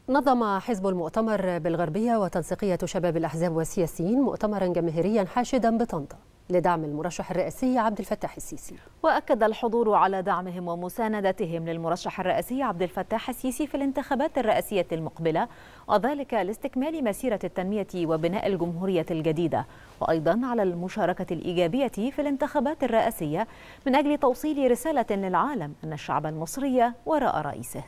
نظم حزب المؤتمر بالغربية وتنسيقية شباب الأحزاب والسياسيين مؤتمرا جماهيريا حاشدا بطنطا لدعم المرشح الرئاسي عبد الفتاح السيسي وأكد الحضور على دعمهم ومساندتهم للمرشح الرئاسي عبد الفتاح السيسي في الانتخابات الرئاسية المقبلة وذلك لاستكمال مسيرة التنمية وبناء الجمهورية الجديدة وأيضا على المشاركة الإيجابية في الانتخابات الرئاسية من أجل توصيل رسالة للعالم أن الشعب المصري وراء رئيسه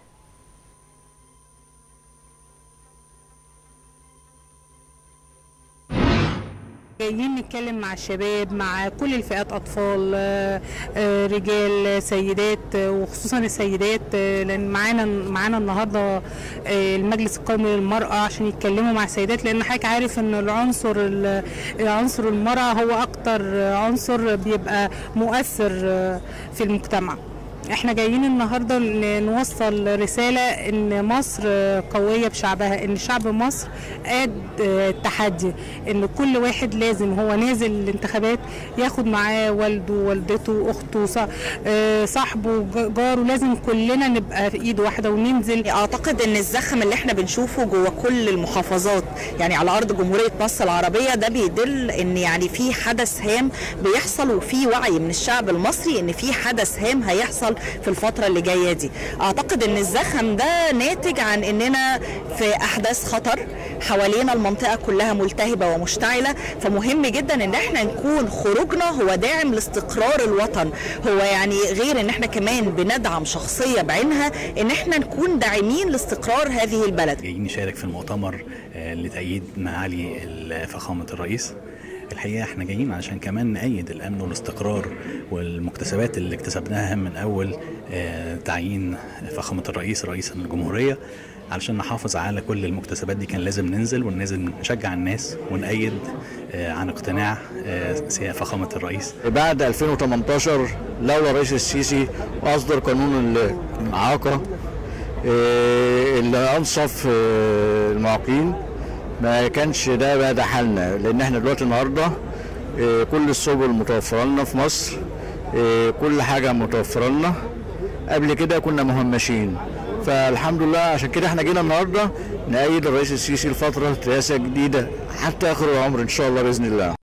جايين نتكلم مع الشباب مع كل الفئات اطفال رجال سيدات وخصوصا السيدات لان معانا معانا النهارده المجلس القومي للمراه عشان يتكلموا مع السيدات لان حضرتك عارف ان العنصر عنصر المراه هو اكتر عنصر بيبقى مؤثر في المجتمع احنا جايين النهارده نوصل رساله ان مصر قويه بشعبها ان شعب مصر قاد التحدي ان كل واحد لازم هو نازل الانتخابات ياخد معاه والده والدته اخته صاحبه جاره لازم كلنا نبقى في ايد واحده وننزل اعتقد ان الزخم اللي احنا بنشوفه جوه كل المحافظات يعني على ارض جمهوريه مصر العربيه ده بيدل ان يعني في حدث هام بيحصل وفي وعي من الشعب المصري ان في حدث هام هيحصل في الفتره اللي جايه دي اعتقد ان الزخم ده ناتج عن اننا في احداث خطر حوالينا المنطقه كلها ملتهبه ومشتعله فمهم جدا ان احنا نكون خروجنا هو داعم لاستقرار الوطن هو يعني غير ان احنا كمان بندعم شخصيه بعينها ان احنا نكون داعمين لاستقرار هذه البلد جايين نشارك في المؤتمر لتأييد معالي فخامه الرئيس الحقيقه احنا جايين عشان كمان نأيد الامن والاستقرار والمكتسبات اللي اكتسبناها من اول اه تعيين فخامه الرئيس رئيسا للجمهوريه علشان نحافظ على كل المكتسبات دي كان لازم ننزل وننزل نشجع الناس ونأيد اه عن اقتناع اه فخامه الرئيس. بعد 2018 لولا الرئيس السيسي واصدر قانون الاعاقه اللي انصف المعاقين ما كانش ده بقى ده حالنا لان احنا دلوقتي النهارده كل السبل متوفره لنا في مصر كل حاجه متوفره لنا قبل كده كنا مهمشين فالحمد لله عشان كده احنا جينا النهارده نأيد الرئيس السيسي لفتره رئاسه جديده حتى اخر العمر ان شاء الله باذن الله